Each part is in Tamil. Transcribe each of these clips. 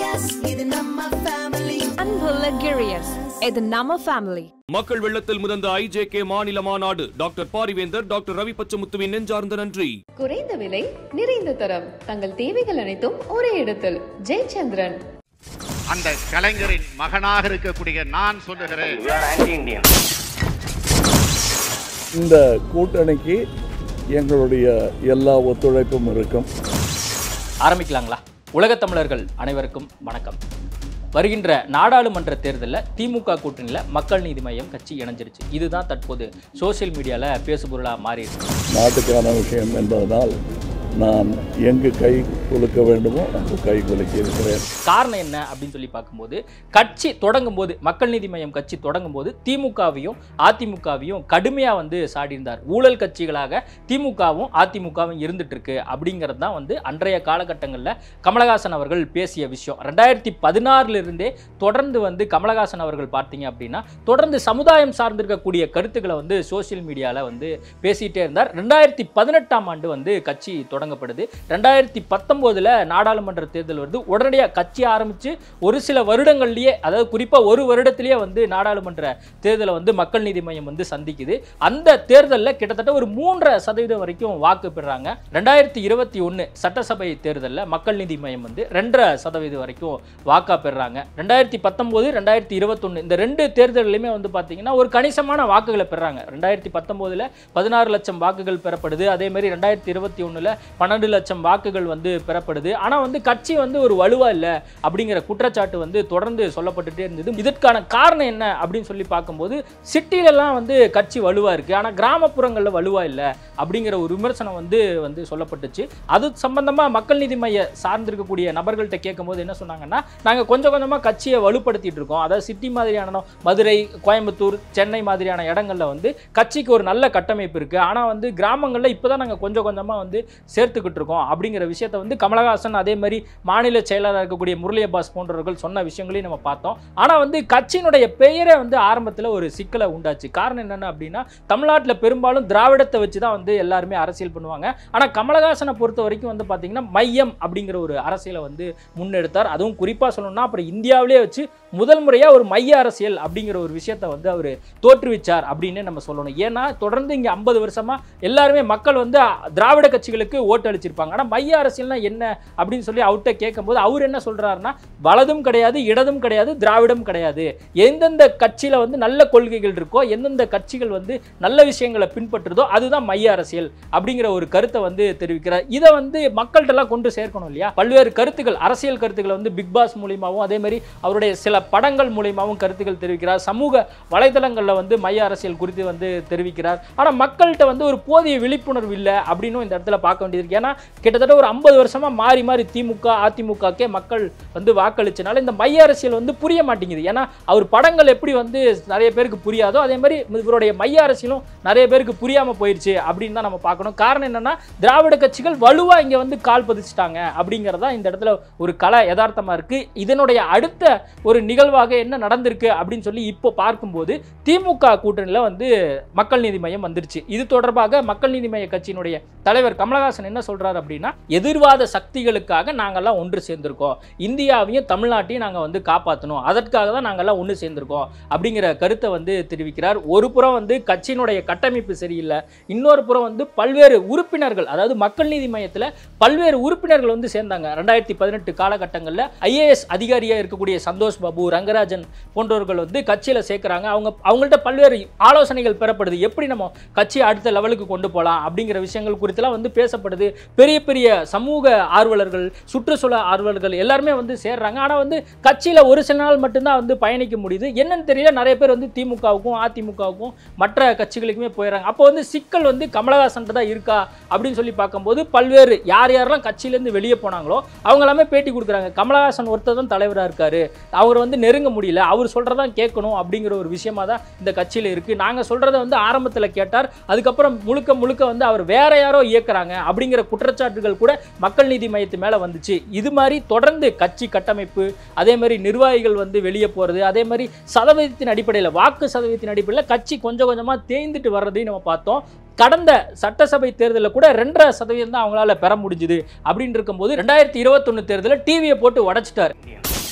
இது நம்ம ஃபேமிலி அன்புள்ள கிரியஸ் இது நம்ம ஃபேமிலி மக்கள் வெள்ளத்தில் முதந்த ஐஜேகே மாநில மாநாடு டாக்டர் பாரிவேந்தர் டாக்டர் ரவி பச்சமுத்துவின் நெஞ்சார்ந்த நன்றி குறைந்த விலை நிறைந்த தரம் தங்கள் தேவைகள் அனைத்தும் ஒரே இடத்தில் ஜெயச்சந்திரன் அந்த கலைஞரின் மகனாக இருக்கக்கூடிய நான் சொல்லுகிறேன் இந்த கூட்டணிக்கு எங்களுடைய எல்லா ஒத்துழைப்பும் இருக்கும் ஆரம்பிக்கலாங்களா உலகத் தமிழர்கள் அனைவருக்கும் வணக்கம் வருகின்ற நாடாளுமன்ற தேர்தலில் திமுக கூட்டணியில் மக்கள் நீதி மையம் கட்சி இணைஞ்சிருச்சு இதுதான் தற்போது சோஷியல் மீடியாவில் பேசுபொருளாக மாறி இருக்கு நாட்டுக்கான விஷயம் என்பதனால் நான் எங்கு கை குலுக்க வேண்டுமோ அங்கு கை குலுக்கி இருக்கிறேன் காரணம் என்ன அப்படின்னு சொல்லி பார்க்கும்போது கட்சி தொடங்கும் போது மக்கள் நீதி மையம் கட்சி தொடங்கும் போது திமுகவையும் அதிமுகவையும் கடுமையாக வந்து சாடியிருந்தார் ஊழல் கட்சிகளாக திமுகவும் அதிமுகவும் இருந்துட்டு இருக்கு அப்படிங்கிறது தான் வந்து அன்றைய காலகட்டங்களில் கமலஹாசன் அவர்கள் பேசிய விஷயம் ரெண்டாயிரத்தி பதினாறுல இருந்தே தொடர்ந்து வந்து கமலஹாசன் அவர்கள் பார்த்தீங்க அப்படின்னா தொடர்ந்து சமுதாயம் சார்ந்திருக்கக்கூடிய கருத்துக்களை வந்து சோஷியல் மீடியாவில் வந்து பேசிட்டே இருந்தார் ரெண்டாயிரத்தி பதினெட்டாம் ஆண்டு வந்து கட்சி தொடங்கப்படுது ரெண்டாயிரத்தி பத்தொம்போதில் நாடாளுமன்ற தேர்தல் வருது உடனடியாக கட்சி ஆரம்பித்து ஒரு சில வருடங்கள்லேயே அதாவது குறிப்பாக ஒரு வருடத்திலேயே வந்து நாடாளுமன்ற தேர்தலை வந்து மக்கள் நீதி மையம் வந்து சந்திக்குது அந்த தேர்தலில் கிட்டத்தட்ட ஒரு மூன்றரை சதவீதம் வரைக்கும் வாக்கு பெறாங்க ரெண்டாயிரத்தி இருபத்தி ஒன்று சட்டசபை தேர்தலில் மக்கள் நீதி மையம் வந்து ரெண்டரை சதவீதம் வரைக்கும் வாக்கா பெறாங்க ரெண்டாயிரத்தி பத்தொம்போது ரெண்டாயிரத்தி இருபத்தொன்று இந்த ரெண்டு தேர்தல்லையுமே வந்து பார்த்தீங்கன்னா ஒரு கணிசமான வாக்குகளை பெறாங்க ரெண்டாயிரத்தி பத்தொம்போதில் பதினாறு லட்சம் வாக்குகள் பெறப்படுது அதே மாதிரி ரெண்டாயிரத்தி இருபத்தி ஒன்றில் பன்னெண்டு லட்சம் வாக்குகள் வந்து பெறப்படுது ஆனால் வந்து கட்சி வந்து ஒரு வலுவா இல்லை அப்படிங்கிற குற்றச்சாட்டு வந்து தொடர்ந்து சொல்லப்பட்டுட்டே இருந்தது இதற்கான காரணம் என்ன அப்படின்னு சொல்லி பார்க்கும்போது சிட்டிலெல்லாம் வந்து கட்சி வலுவா இருக்கு ஆனால் கிராமப்புறங்களில் வலுவா இல்லை அப்படிங்கிற ஒரு விமர்சனம் வந்து வந்து சொல்லப்பட்டுச்சு அது சம்பந்தமா மக்கள் நீதி மைய சார்ந்திருக்கக்கூடிய நபர்கள்ட்ட கேட்கும்போது என்ன சொன்னாங்கன்னா நாங்கள் கொஞ்சம் கொஞ்சமாக கட்சியை வலுப்படுத்திட்டு இருக்கோம் அதாவது சிட்டி மாதிரியான மதுரை கோயம்புத்தூர் சென்னை மாதிரியான இடங்கள்ல வந்து கட்சிக்கு ஒரு நல்ல கட்டமைப்பு இருக்கு ஆனால் வந்து கிராமங்களில் இப்போ தான் நாங்கள் கொஞ்சம் கொஞ்சமாக வந்து சேர்த்துக்கிட்டு இருக்கோம் அப்படிங்கிற விஷயத்த வந்து கமலஹாசன் அதே மாதிரி மாநில செயலாளராக இருக்கக்கூடிய முரளி அப்பாஸ் போன்றவர்கள் சொன்ன விஷயங்களையும் நம்ம பார்த்தோம் ஆனால் வந்து கட்சியினுடைய பெயரே வந்து ஆரம்பத்தில் ஒரு சிக்கலை உண்டாச்சு காரணம் என்னென்ன அப்படின்னா தமிழ்நாட்டில் பெரும்பாலும் திராவிடத்தை வச்சு தான் வந்து எல்லாருமே அரசியல் பண்ணுவாங்க ஆனால் கமலஹாசனை பொறுத்த வரைக்கும் வந்து பார்த்தீங்கன்னா மையம் அப்படிங்கிற ஒரு அரசியலை வந்து முன்னெடுத்தார் அதுவும் குறிப்பாக சொல்லணும்னா அப்புறம் இந்தியாவிலே வச்சு முதல் முறையாக ஒரு மைய அரசியல் அப்படிங்கிற ஒரு விஷயத்தை வந்து அவர் தோற்றுவிச்சார் அப்படின்னு நம்ம சொல்லணும் ஏன்னா தொடர்ந்து இங்கே ஐம்பது வருஷமா எல்லாருமே மக்கள் வந்து திராவிட கட்சிகளுக்கு ஓட்டு அளிச்சிருப்பாங்க ஆனால் மைய அரசியல்னா என்ன அப்படின்னு சொல்லி அவர்கிட்ட கேட்கும்போது அவர் என்ன சொல்றாருன்னா வலதும் கிடையாது இடதும் கிடையாது திராவிடம் கிடையாது எந்தெந்த கட்சியில வந்து நல்ல கொள்கைகள் இருக்கோ எந்தெந்த கட்சிகள் வந்து நல்ல விஷயங்களை பின்பற்றுதோ அதுதான் மைய அரசியல் அப்படிங்கிற ஒரு கருத்தை வந்து தெரிவிக்கிறார் இதை வந்து மக்கள்கிட்ட எல்லாம் கொண்டு சேர்க்கணும் இல்லையா பல்வேறு கருத்துக்கள் அரசியல் கருத்துக்களை வந்து பிக் பாஸ் மூலியமாகவும் அதே மாதிரி அவருடைய சில படங்கள் மூலியமாகவும் கருத்துக்கள் தெரிவிக்கிறார் சமூக வலைதளங்களில் வந்து மைய அரசியல் குறித்து வந்து தெரிவிக்கிறார் ஆனால் மக்கள்கிட்ட வந்து ஒரு போதிய விழிப்புணர்வு இல்லை அப்படின்னும் இந்த இடத்துல பார்க்க வேண்டியது இருக்கு ஏன்னா கிட்டத்தட்ட ஒரு ஐம்பது வருஷமா மாறி மாறி திமுக அதிமுகக்கே மக்கள் வந்து வாக்களிச்சனால இந்த மைய அரசியல் வந்து புரிய மாட்டேங்குது ஏன்னா அவர் படங்கள் எப்படி வந்து நிறைய பேருக்கு புரியாதோ அதே மாதிரி இவருடைய மைய அரசியலும் நிறைய பேருக்கு புரியாம போயிருச்சு அப்படின்னு தான் நம்ம பார்க்கணும் காரணம் என்னன்னா திராவிட கட்சிகள் வலுவா இங்க வந்து கால் பதிச்சுட்டாங்க அப்படிங்கிறதா இந்த இடத்துல ஒரு கலை யதார்த்தமா இருக்கு இதனுடைய அடுத்த ஒரு நிகழ்வாக என்ன நடந்திருக்கு அப்படின்னு சொல்லி இப்போ பார்க்கும்போது திமுக கூட்டணியில் வந்து மக்கள் நீதி மையம் வந்துருச்சு இது தொடர்பாக மக்கள் நீதி மைய கட்சியினுடைய தலைவர் கமலஹாசன் என்ன சொல்றாரு அப்படின்னா எதிர்வாத சக்திகளுக்காக நாங்கெல்லாம் ஒன்று சேர்ந்திருக்கோம் இந்தியாவையும் தமிழ்நாட்டையும் நாங்கள் வந்து காப்பாற்றணும் அதற்காக தான் நாங்கெல்லாம் ஒன்று சேர்ந்திருக்கோம் அப்படிங்கிற கருத்தை வந்து தெரிவிக்கிறார் ஒரு புறம் வந்து கட்சியினுடைய கட்டமைப்பு சரியில்லை இன்னொரு புறம் வந்து பல்வேறு உறுப்பினர்கள் அதாவது மக்கள் நீதி மையத்தில் பல்வேறு உறுப்பினர்கள் வந்து சேர்ந்தாங்க ரெண்டாயிரத்தி பதினெட்டு காலகட்டங்களில் ஐஏஎஸ் அதிகாரியாக இருக்கக்கூடிய சந்தோஷ் பாபு ரங்கராஜன் போன்றவர்கள் வந்து கட்சியில் சேர்க்குறாங்க அவங்க அவங்கள்ட்ட பல்வேறு ஆலோசனைகள் பெறப்படுது எப்படி நம்ம கட்சியை அடுத்த லெவலுக்கு கொண்டு போகலாம் அப்படிங்கிற விஷயங்கள் குறித்தெல்லாம் வந்து பேசப்படுது பெரிய பெரிய சமூக ஆர்வலர்கள் சுற்றுச்சூழல் ஆர்வலர்கள் எல்லாருமே வந்து சேர்றாங்க ஆனால் வந்து கட்சியில் ஒரு சில நாள் மட்டும்தான் வந்து பயணிக்க முடியுது என்னன்னு தெரியல நிறைய பேர் வந்து திமுகவுக்கும் அதிமுகவுக்கும் மற்ற கட்சிகளுக்குமே போயிடுறாங்க அப்போ வந்து சிக்கல் வந்து கமலஹாசன் தான் இருக்கா அப்படின்னு சொல்லி பார்க்கும்போது பல்வேறு யார் யாரெல்லாம் கட்சியிலேருந்து வெளியே போனாங்களோ அவங்க எல்லாமே பேட்டி கொடுக்குறாங்க கமலஹாசன் ஒருத்தர் தான் தலைவராக இருக்காரு அவர் வந்து நெருங்க முடியல அவர் சொல்கிறதான் கேட்கணும் அப்படிங்கிற ஒரு விஷயமா தான் இந்த கட்சியில் இருக்குது நாங்கள் சொல்கிறத வந்து ஆரம்பத்தில் கேட்டார் அதுக்கப்புறம் முழுக்க முழுக்க வந்து அவர் வேற யாரோ இயக்குறாங்க அப்படிங்கிற குற்றச்சாட்டுகள் கூட மக்கள் நீதி மையத்து மேலே வந்துச்சு இது மாதிரி தொடர்ந்து கட்சி கட்டமைப்பு அதே மாதிரி நிர்வாகிகள் வந்து வெளியே போகிறது அதே மாதிரி சதவீதத்தின் அடிப்படையில் வாக்கு சதவீதத்தின் அடிப்படையில் கட்சி கொஞ்சம் கொஞ்சமாக தேய்ந்துட்டு வர்றதையும் நம்ம பார்த்தோம் கடந்த சட்டசபை தேர்தலில் கூட ரெண்டரை சதவீதம் தான் அவங்களால பெற முடிஞ்சுது அப்படின்னு இருக்கும்போது ரெண்டாயிரத்தி இருபத்தொன்னு தேர்தலில் டிவியை போட்டு உடைச்சிட்டாரு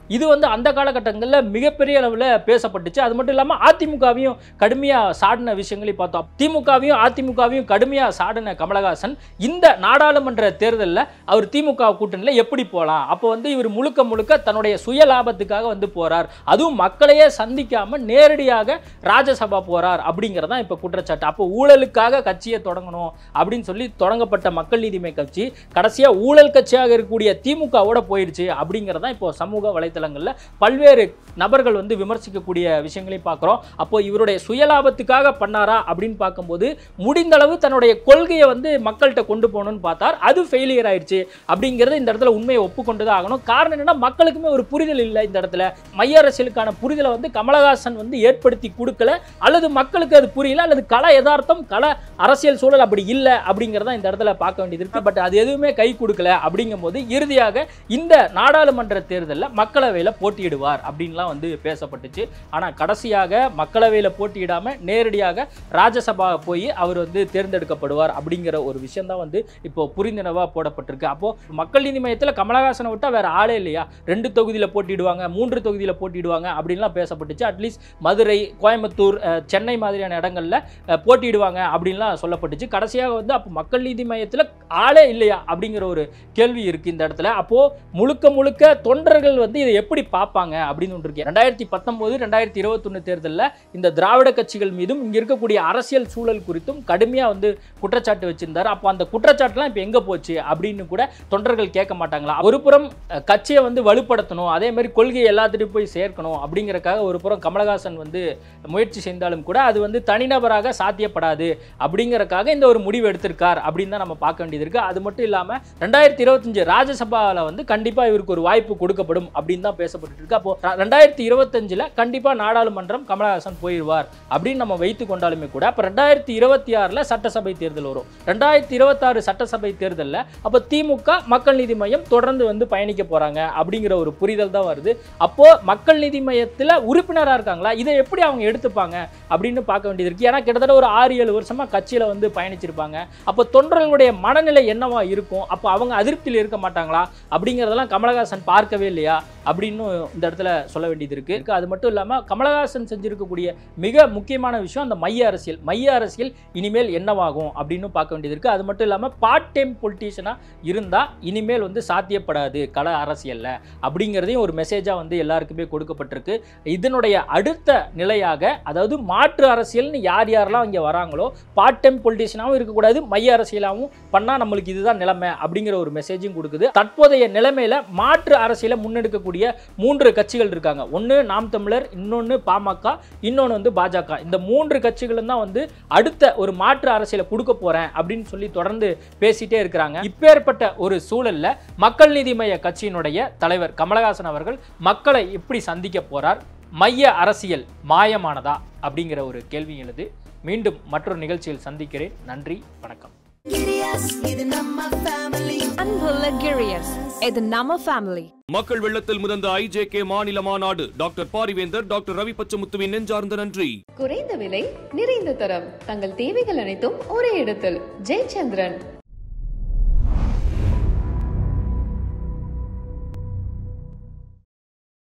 இது வந்து அந்த காலகட்டங்களில் மிகப்பெரிய அளவில் பேசப்பட்டுச்சு அது மட்டும் இல்லாமல் அதிமுகவையும் கடுமையாக சாடின விஷயங்களையும் பார்த்தோம் திமுகவையும் அதிமுகவையும் கடுமையாக சாடின கமலஹாசன் இந்த நாடாளுமன்ற தேர்தலில் அவர் திமுக கூட்டணியில் எப்படி போகலாம் அப்போ வந்து இவர் முழுக்க முழுக்க தன்னுடைய சுய லாபத்துக்காக வந்து போறார் அதுவும் மக்களையே சந்திக்காம நேரடியாக ராஜ்யசபா போறார் அப்படிங்கிறதான் இப்போ குற்றச்சாட்டு அப்போ ஊழலுக்காக கட்சியை தொடங்கணும் அப்படின்னு சொல்லி தொடங்கப்பட்ட மக்கள் நீதிமை கட்சி கடைசியா ஊழல் கட்சியாக இருக்கக்கூடிய திமுகவோட போயிடுச்சு அப்படிங்கிறதான் இப்போ சமூக வலைத்தளங்கள்ல பல்வேறு நபர்கள் வந்து விமர்சிக்கக்கூடிய விஷயங்களையும் பார்க்குறோம் அப்போ இவருடைய சுயலாபத்துக்காக பண்ணாரா அப்படின்னு பார்க்கும்போது முடிந்த அளவு தன்னுடைய கொள்கையை வந்து மக்கள்கிட்ட கொண்டு போகணும்னு பார்த்தார் அது ஃபெயிலியர் ஆயிடுச்சு அப்படிங்கிறது இந்த இடத்துல உண்மையை ஒப்புக்கொண்டு தான் ஆகணும் காரணம் என்னன்னா மக்களுக்குமே ஒரு புரிதல் இல்லை இந்த இடத்துல மைய அரசியலுக்கான புரிதலை வந்து கமலஹாசன் வந்து ஏற்படுத்தி கொடுக்கல அல்லது மக்களுக்கு அது புரியல அல்லது கல யதார்த்தம் கல அரசியல் சூழல் அப்படி இல்லை அப்படிங்கிறத இந்த இடத்துல பார்க்க வேண்டியது இருக்கு பட் அது எதுவுமே கை கொடுக்கல அப்படிங்கும்போது இறுதியாக இந்த நாடாளுமன்ற தேர்தலில் மக்களவையில் போட்டியிடுவார் அப்படின்லாம் வந்து பேசப்பட்டுச்சு ஆனால் கடைசியாக மக்களவையில் போட்டியிடாம நேரடியாக ராஜ்யசபா போய் அவர் வந்து தேர்ந்தெடுக்கப்படுவார் அப்படிங்கிற ஒரு விஷயம் தான் வந்து இப்போ புரிந்துணர்வாக போடப்பட்டிருக்கு அப்போ மக்கள் நீதி மையத்தில் கமலஹாசனை விட்டா வேற ஆளே இல்லையா ரெண்டு தொகுதியில் போட்டியிடுவாங்க மூன்று தொகுதியில் போட்டியிடுவாங்க அப்படின்லாம் பேசப்பட்டுச்சு அட்லீஸ்ட் மதுரை கோயம்புத்தூர் அஹ், சென்னை மாதிரியான இடங்கள்ல அஹ், போட்டியிடுவாங்க அப்படின்லாம் சொல்லப்பட்டுச்சு கடைசியாக வந்து அப்போ மக்கள் நீதி மையத்தில் ஆளே இல்லையா அப்படிங்கிற ஒரு கேள்வி இருக்கு இந்த இடத்துல அப்போ முழுக்க முழுக்க தொண்டர்கள் வந்து இதை எப்படி பார்ப்பாங்க அப்படின்னு ஒன்று இருக்கு ரெண்டாயிரத்தி பத்தொன்பது ரெண்டாயிரத்தி இருபத்தொன்னு தேர்தலில் இந்த திராவிட கட்சிகள் மீதும் இங்க இருக்கக்கூடிய அரசியல் சூழல் குறித்தும் கடுமையா வந்து குற்றச்சாட்டு வச்சிருந்தாரு அப்போ அந்த குற்றச்சாட்டுலாம் இப்போ எங்க போச்சு அப்படின்னு கூட தொண்டர்கள் கேட்க மாட்டாங்களா ஒரு புறம் அஹ், கட்சியை வந்து வலுப்படுத்தணும் அதே மாதிரி கொள்கையை எல்லாத்துட்டும் போய் சேர்க்கணும் அப்படிங்கறக்காக ஒரு புறம் கமலஹாசன் வந்து முயற்சி செய்தாலும் கூட அது வந்து தனிநபராக சாத்தியப்படாது அப்படிங்கறக்காக இந்த ஒரு முடிவு எடுத்திருக்கார் அப்படின்னு தான் நம்ம பார்க்க வேண்டியது இருக்கு அது மட்டும் இல்லாம ரெண்டாயிரத்தி இருபத்தஞ்சு ராஜ்யசபாவில் வந்து கண்டிப்பா இவருக்கு ஒரு வாய்ப்பு கொடுக்கப்படும் அப்படின்னு தான் பேசப்பட்டு இருக்கு அப்போ ரெண்டாயிரத்தி இருபத்தஞ்சுல கண்டிப்பா நாடாளுமன்றம் கமலஹாசன் போயிடுவார் அப்படின்னு நம்ம வைத்து கொண்டாலுமே கூட அப்போ ரெண்டாயிரத்தி இருபத்தி ஆறுல சட்டசபை தேர்தல் வரும் ரெண்டாயிரத்தி இருபத்தாறு சட்டசபை தேர்தலில் அப்போ திமுக மக்கள் நீதி மையம் தொடர்ந்து வந்து பயணிக்க போறாங்க அப்படிங்கிற ஒரு புரிதல் தான் வருது அப்போ மக்கள் நீதி மையத்தில் உறுப்பினராக இருக்காங்களா இதை எப்படி அவங்க எடுத்துப்பாங்க அப்படின்னு பார்க்க வேண்டியது இருக்கு ஏன்னா கிட்டத்தட்ட ஒரு ஆறு ஏழு வருஷமா கட்சியில வந்து பயணிச்சிருப்பாங்க அப்போ தொண்டர்களுடைய மனநிலை என்னவா இருக்கும் அப்போ அவங்க அதிருப்தியில் இருக்க மாட்டாங்களா அப்படிங்கிறதெல்லாம் கமலஹாசன் பார்க்கவே இல்லையா அப்படின்னு இந்த இடத்துல சொல்ல வேண்டியது இருக்கு இருக்கு. அது மட்டும் இல்லாமல் கமலஹாசன் செஞ்சிருக்கக்கூடிய மிக முக்கியமான விஷயம் அந்த மைய அரசியல் மைய அரசியல் இனிமேல் என்னவாகும் அப்படின்னு பார்க்க வேண்டியது இருக்கு அது மட்டும் இல்லாமல் பார்ட் டைம் பொலிட்டீஷியனாக இருந்தால் இனிமேல் வந்து சாத்தியப்படாது கள அரசியல்ல அப்படிங்கிறதையும் ஒரு மெசேஜாக வந்து எல்லாருக்குமே கொடுக்கப்பட்டிருக்கு இதனுடைய அடுத்த நிலையாக அதாவது மாற்று அரசியல்னு யார் யாரெல்லாம் இங்கே வராங்களோ பார்ட் டைம் பொலிட்டீஷியனாகவும் இருக்கக்கூடாது மைய அரசியலாகவும் பண்ணால் நம்மளுக்கு இதுதான் நிலைமை அப்படிங்கிற ஒரு மெசேஜும் கொடுக்குது தற்போதைய நிலைமையில மாற்று அரசியலை முன்னெடுக்கக்கூடிய மூன்று கட்சிகள் இருக்காங்க ஒன்று நாம் தமிழர் இன்னொன்று பாமக இன்னொன்று வந்து பாஜக இந்த மூன்று கட்சிகளும் தான் வந்து அடுத்த ஒரு மாற்று அரசியலை கொடுக்க போறேன் அப்படின்னு சொல்லி தொடர்ந்து பேசிட்டே இருக்கிறாங்க இப்பேற்பட்ட ஒரு சூழல்ல மக்கள் நீதி மய்ய கட்சியினுடைய தலைவர் கமலஹாசன் அவர்கள் மக்களை எப்படி சந்திக்க போறார் மைய அரசியல் மாயமானதா அப்படிங்கிற ஒரு கேள்வி எழுது மீண்டும் மற்றொரு நிகழ்ச்சியில் சந்திக்கிறேன் நன்றி வணக்கம் Giddy-us, இது நம்ம family. Unpolygirious. இது நம்ம family. மக்கள் வெள்ளத்தில் முதந்த ஐஜேகே மாநில மாநாடு டாக்டர் பாரிவேந்தர் டாக்டர் ரவி பச்சமுத்துவின் நெஞ்சார்ந்த நன்றி குறைந்த விலை நிறைந்த தரம் தங்கள் தேவைகள் அனைத்தும் ஒரே இடத்தில் ஜெயச்சந்திரன்